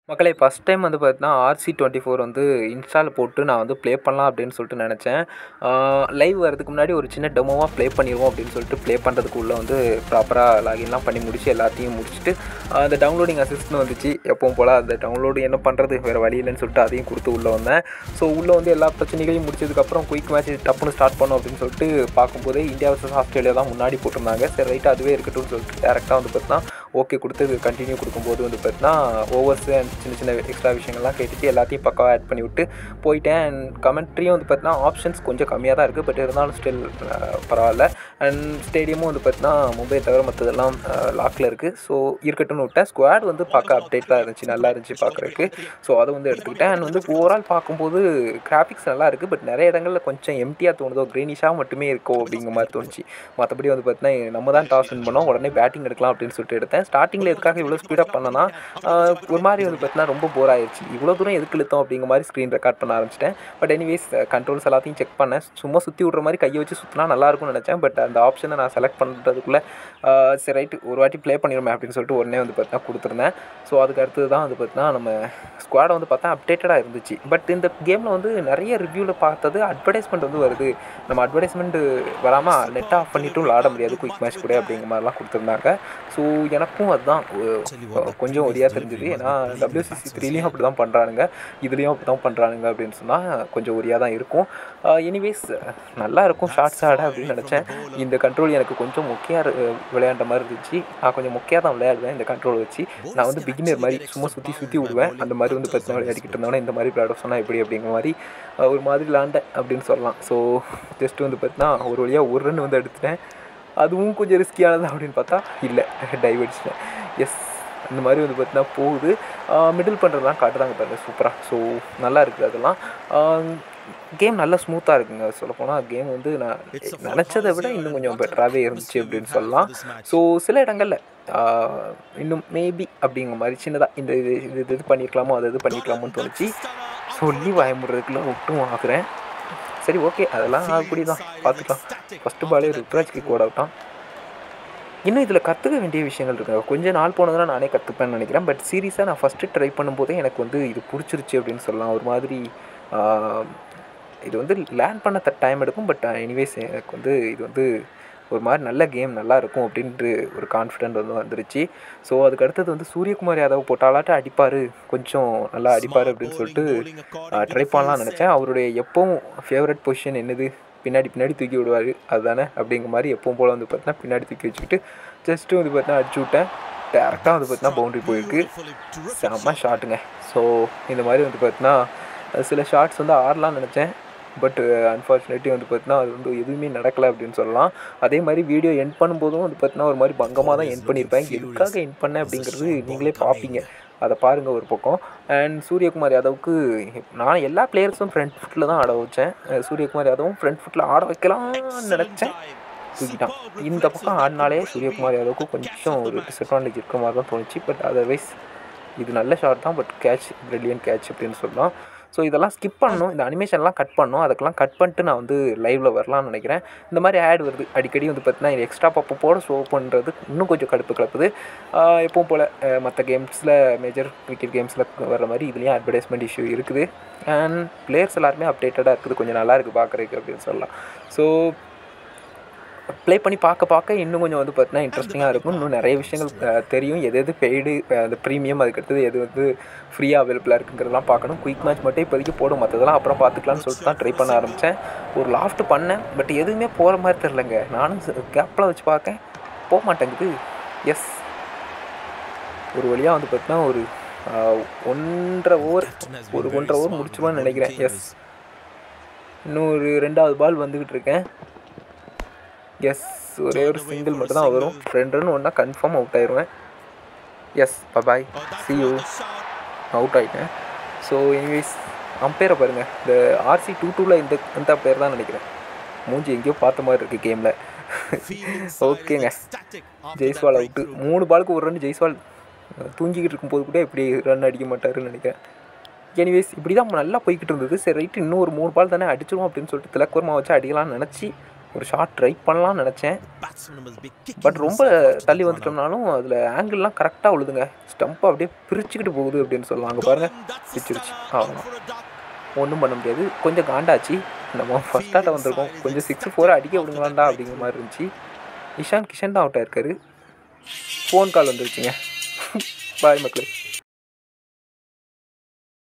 மக்களே first time வந்து பார்த்தீங்கன்னா ஆர்சி டுவெண்ட்டி ஃபோர் வந்து இன்ஸ்டால் போட்டு நான் வந்து ப்ளே பண்ணலாம் அப்படின்னு சொல்லிட்டு நினச்சேன் லைவ் வரதுக்கு முன்னாடி ஒரு சின்ன டெமோவாக ப்ளே பண்ணிடுவோம் அப்படின்னு சொல்லிட்டு ப்ளே பண்ணுறதுக்குள்ளே வந்து ப்ராப்பராக லாகின்லாம் பண்ணி முடிச்சு எல்லாத்தையும் முடிச்சுட்டு அந்த டவுன்லோடிங் அசிஸ்ட்னு வந்துச்சு எப்பவும் போல் அந்த டவுன்லோடு என்ன பண்ணுறது வேறு வழி இல்லைன்னு சொல்லிட்டு அதையும் கொடுத்து உள்ளே வந்தேன் ஸோ உள்ளே வந்து எல்லா பிரச்சனைகளையும் முடிச்சதுக்கப்புறம் குயிக் மேட்ச் டப்புன்னு ஸ்டார்ட் பண்ணோம் அப்படின்னு சொல்லிட்டு பார்க்கும்போதே இந்தியா வர்சஸ் ஆஸ்திரேலியா தான் முன்னாடி போட்டிருந்தாங்க சரி ரைட்டு அதுவே இருக்கட்டும்னு சொல்லிட்டு டேரெக்டாக வந்து பார்த்தீங்கன்னா ஓகே கொடுத்து கண்டினியூ கொடுக்கும்போது வந்து பார்த்தீங்கன்னா ஓவர்ஸ் அண்ட் சின்ன சின்ன எக்ஸ்ட்ரா விஷயங்கள்லாம் கேட்டுட்டு எல்லாத்தையும் பக்காவாக ஆட் பண்ணி விட்டு போயிட்டேன் அண்ட் கமெண்ட்ரியும் வந்து பார்த்தீங்கன்னா ஆப்ஷன்ஸ் கொஞ்சம் கம்மியாக தான் இருக்குது பட் இருந்தாலும் ஸ்டில் பரவாயில்ல அண்ட் ஸ்டேடியமும் வந்து பார்த்தீங்கன்னா மும்பை தவிர மற்றதெல்லாம் லாக்கில் இருக்குது ஸோ இருக்கட்டும்னு விட்டேன் ஸ்குவாட் வந்து பார்க்க அப்டேட்டாக இருந்துச்சு நல்லா இருந்துச்சு பார்க்குறதுக்கு ஸோ அதை வந்து எடுத்துக்கிட்டேன் அண்ட் வந்து ஓவரால் பார்க்கும்போது கிராஃபிக்ஸ் நல்லா இருக்குது பட் நிறைய இடங்களில் கொஞ்சம் எம்டியாக தோணுதோ க்ரீனிஷாக மட்டுமே இருக்கோ அப்படிங்கிற மாதிரி தோணுச்சு மற்றபடி வந்து பார்த்தீங்கன்னா நம்ம தான் டாஸ் வின் பண்ணோம் உடனே பேட்டிங் எடுக்கலாம் அப்படின்னு சொல்லிட்டு எடுத்தேன் ஸ்டார்டிங்கில் எதுக்காக இவ்வளோ ஸ்பீடாக பண்ணனா ஒரு மாதிரி வந்து பார்த்தீங்கன்னா ரொம்ப போர் ஆயிடுச்சு இவ்வளோ தூரம் எதுக்கு இழுத்தோம் அப்படிங்கிற மாதிரி ஸ்க்ரீன் ரெக்கார்ட் பண்ண ஆரம்பிச்சிட்டேன் பட் எனிவேஸ் கண்ட்ரோல்ஸ் எல்லாத்தையும் செக் பண்ணேன் சும்மா சுற்றி விட்ற மாதிரி கையை வச்சு சுற்றினா நல்லாயிருக்கும்னு நினச்சேன் பட் அந்த ஆப்ஷனை நான் செலக்ட் பண்ணுறதுக்குள்ளே சரி ரைட்டு ஒரு வாட்டி ப்ளே பண்ணிடுமே அப்படின்னு சொல்லிட்டு உடனே வந்து பார்த்தீங்கன்னா கொடுத்துருந்தேன் ஸோ அதுக்கு அடுத்தது தான் வந்து பார்த்தீங்கன்னா நம்ம ஸ்குவாடை வந்து பார்த்தா அப்டேட்டடாக இருந்துச்சு பட் இந்த கேமில் வந்து நிறைய ரிவ்யூவில் பார்த்தது அட்வர்டைஸ்மெண்ட் வந்து வருது நம்ம அட்வர்டைஸ்மெண்ட் வராமல் நெட் ஆஃப் பண்ணிட்டும் விளாட முடியாது குயிக் மேட்ச் கூட அப்படிங்கிற மாதிரிலாம் கொடுத்துருந்தாங்க ஸோ எனக்கும் அதுதான் கொஞ்சம் ஒரியாக தெரிஞ்சுது ஏன்னா டபிள்யூசிசி த்ரீலையும் அப்படி தான் பண்ணுறானுங்க இதுலேயும் அப்படி தான் பண்ணுறானுங்க அப்படின்னு சொன்னால் கொஞ்சம் ஒரியாக தான் இருக்கும் எனிவேஸ் நல்லா இருக்கும் ஷார்ட்ஸ் ஆட அப்படின்னு நினச்சேன் இந்த கண்ட்ரோல் எனக்கு கொஞ்சம் மொக்கையாக விளையாண்ட மாதிரி இருந்துச்சு நான் கொஞ்சம் மொக்கையாக தான் விளையாடுவேன் இந்த கண்ட்ரோல் வச்சு நான் வந்து பிகினர் மாதிரி சும்மா சுற்றி சுற்றி விடுவேன் அந்த மாதிரி வந்து பிரச்சனை விளையாடிக்கிட்டு இருந்தோன்னா இந்த மாதிரி விளையாட சொன்னால் எப்படி அப்படிங்கிற மாதிரி ஒரு மாதிரி விளாண்டேன் அப்படின்னு சொல்லலாம் ஸோ ஜஸ்ட் வந்து பார்த்தீங்கன்னா ஒரு வழியாக ஒரு ரன் வந்து எடுத்துட்டேன் அதுவும் கொஞ்சம் ரிஸ்கியானது அப்படின்னு பார்த்தா இல்லை டைவ் அடிச்சிட்டேன் எஸ் இந்த மாதிரி வந்து பார்த்தீங்கன்னா போகுது மிடில் பண்ணுறதுலாம் காட்டுறாங்க பாருங்கள் சூப்பராக ஸோ நல்லா இருக்குது அதெல்லாம் கேம் நல்லா ஸ்மூத்தாக இருக்குங்க சொல்லப்போனால் கேம் வந்து நான் நினச்சதை விட இன்னும் கொஞ்சம் பெட்டராகவே இருந்துச்சு அப்படின்னு சொல்லலாம் ஸோ சில இடங்களில் இன்னும் மேபி அப்படிங்கிற மாதிரி சின்னதாக இந்த இது இது இது பண்ணியிருக்கலாமோ அது இது பண்ணியிருக்கலாமோன்னு தோணுச்சு சொல்லி பயமுடுறதுக்குள்ள விட்டும் ஆகுறேன் சரி ஓகே அதெல்லாம் அப்படி தான் பார்த்துக்கலாம் ஃபஸ்ட்டு பாலே ருத்ராஜ் கிக் ஓட விட்டான் இன்னும் இதில் கற்றுக்க வேண்டிய விஷயங்கள் இருக்குங்க கொஞ்சம் நாள் போனதுனா நானே கற்றுப்பேன்னு நினைக்கிறேன் பட் சீரியஸாக நான் ஃபஸ்ட்டு ட்ரை பண்ணும்போதே எனக்கு வந்து இது பிடிச்சிருச்சு அப்படின்னு சொல்லலாம் ஒரு மாதிரி இது வந்து லேர்ன் பண்ண த டைம் எடுக்கும் பட் எனிவேஸ் எனக்கு வந்து இது வந்து ஒரு மாதிரி நல்ல கேம் நல்லா இருக்கும் அப்படின்ட்டு ஒரு கான்ஃபிடென்ட் வந்து வந்துருச்சு ஸோ அதுக்கு அடுத்தது வந்து சூரியகுமார் யாதவ் போட்டாலாட்ட அடிப்பார் கொஞ்சம் நல்லா அடிப்பார் அப்படின்னு சொல்லிட்டு ட்ரை பண்ணலாம்னு நினச்சேன் அவருடைய எப்போவும் ஃபேவரட் பொசிஷன் என்னது பின்னாடி பின்னாடி தூக்கி விடுவார் அதுதானே அப்படிங்கிற மாதிரி எப்பவும் போல் வந்து பார்த்தீங்கன்னா பின்னாடி தூக்கி வச்சுக்கிட்டு ஜஸ்ட்டு வந்து பார்த்தீங்கன்னா அடிச்சு விட்டேன் டேரெக்டாக வந்து பார்த்தீங்கன்னா பவுண்ட்ரி போயிருக்கு செம்ம ஷாட்டுங்க ஸோ இந்த மாதிரி வந்து பார்த்தீங்கன்னா சில ஷார்ட்ஸ் வந்து ஆடலாம்னு நினச்சேன் பட் அன்ஃபார்ச்சுனேட்லி வந்து பார்த்தீங்கன்னா அது வந்து எதுவுமே நடக்கலை அப்படின்னு சொல்லலாம் அதே மாதிரி வீடியோ என் பண்ணும்போதும் வந்து பார்த்தீங்கன்னா ஒரு மாதிரி பங்கமாக தான் என் பண்ணியிருப்பேன் எதுக்காக என் பண்ணேன் அப்படிங்கிறது நீங்களே பார்ப்பீங்க அதை பாருங்கள் ஒரு பக்கம் அண்ட் சூரியகுமார் யாதவுக்கு நான் எல்லா பிளேயர்ஸும் ஃப்ரண்ட் ஃபுட்டில் தான் ஆட வச்சேன் சூரியகுமார் யாதவும் ஃப்ரண்ட் ஃபுட்டில் ஆட வைக்கலாம்னு நினச்சேன் தூக்கிட்டான் இந்த பக்கம் ஆடினாலே சூரியகுமார் யாதவுக்கு கொஞ்சம் ஒரு டிஸ்அட்வான்டேஜ் இருக்கிற மாதிரி தான் தோணுச்சு பட் அதர்வைஸ் இது நல்ல ஷாட் தான் பட் கேட்ச் ப்ரில்லியன் கேட்ச் அப்படின்னு சொல்லலாம் ஸோ இதெல்லாம் ஸ்கிப் பண்ணணும் இந்த அனிமேஷன்லாம் கட் பண்ணணும் அதுக்கெல்லாம் கட் பண்ணிட்டு நான் வந்து லைவில் வரலாம்னு நினைக்கிறேன் இந்த மாதிரி ஆட் வருது அடிக்கடி வந்து பார்த்தீங்கன்னா இது எக்ஸ்ட்ரா பப்பப்போட ஷோ பண்ணுறது இன்னும் கொஞ்சம் கடுப்பு கிளப்புது எப்பவும் போல் மற்ற கேம்ஸில் மேஜர் கிரிக்கெட் கேம்ஸில் வர மாதிரி இதுலேயும் அட்வர்டைஸ்மெண்ட் இஷ்யூ இருக்குது அண்ட் பிளேயர்ஸ் எல்லாருமே அப்டேட்டடாக இருக்குது கொஞ்சம் நல்லா இருக்குது பார்க்குறதுக்கு அப்படின்னு சொல்லலாம் ஸோ ப்ளே பண்ணி பார்க்க பார்க்க இன்னும் கொஞ்சம் வந்து பார்த்தீங்கன்னா இன்ட்ரெஸ்டிங்காக இருக்கும் இன்னும் நிறைய விஷயங்கள் தெரியும் எது எது பெய்டு அந்த ப்ரீமியம் அதுக்கடுத்தது எது வந்து ஃப்ரீயாக அவைலபிளாக இருக்குங்கிறதெல்லாம் பார்க்கணும் குயிக் மேட்ச் மட்டும் இப்போதைக்கு போடும் மற்றதெல்லாம் அப்புறம் பார்த்துக்கலாம்னு சொல்லிட்டு தான் ட்ரை பண்ண ஆரம்பித்தேன் ஒரு லாஃப்ட் பண்ணேன் பட் எதுவுமே போகிற மாதிரி தெரிலங்க நானும் கேப்பில் வச்சு பார்க்கேன் போக மாட்டேங்குது எஸ் ஒரு வழியாக வந்து பார்த்தீங்கன்னா ஒரு ஒன்றரை ஓவர் ஒரு ஒன்றரை ஓவர் முடிச்சுவான்னு நினைக்கிறேன் எஸ் இன்னும் ஒரு ரெண்டாவது பால் வந்துக்கிட்டு இருக்கேன் எஸ் ஒரே ஒரு சிங்கிள் மட்டும் தான் வரும் ரெண்டு ரன் ஒன்றா கன்ஃபார்ம் அவுட் ஆயிடுவேன் yes bye see you out ஆகிட்டேன் ஸோ எனிவேஸ் அம்பையரை பாருங்கள் இந்த ஆர்சி டூ டூவில் இந்த இந்த பேர் தான் நினைக்கிறேன் மூஞ்சி எங்கேயோ பார்த்த மாதிரி இருக்குது கேமில் ஓகேங்க ஜெய்ஸ்வால் அவுட்டு மூணு பாலுக்கு ஒரு ரன் ஜெய்ஸ்வால் தூங்கிக்கிட்டு இருக்கும்போது கூட இப்படி ரன் அடிக்க மாட்டாருன்னு நினைக்கிறேன் எனிவேஸ் இப்படி தான் நல்லா போய்கிட்டு இருந்தது சரி ரைட்டு இன்னும் ஒரு மூணு பால் தானே அடிச்சிடும் அப்படின்னு சொல்லிட்டு திலக் வர்மா வச்சு அடிக்கலாம்னு நினச்சி ஒரு ஷார்ட் ட்ரை பண்ணலாம்னு நினச்சேன் பட் ரொம்ப தள்ளி வந்துட்டோம்னாலும் அதில் ஆங்கிள்லாம் கரெக்டாக விழுதுங்க ஸ்டம்ப் அப்படியே பிரிச்சுக்கிட்டு போகுது அப்படின்னு சொல்லலாம் அங்கே பாருங்கள் பிரிச்சிருச்சு ஆமாம் ஒன்றும் பண்ண முடியாது கொஞ்சம் காண்டாச்சு நம்ம ஃபஸ்ட் ஆட்ட வந்திருக்கோம் கொஞ்சம் சிக்ஸ் ஃபோரை அடிக்க விடுங்களாண்டா அப்படிங்கிற மாதிரி இருந்துச்சு இஷான் கிஷன் தான் அவுட் ஆயிருக்காரு ஃபோன் கால் வந்துருச்சுங்க பாய் மக்களே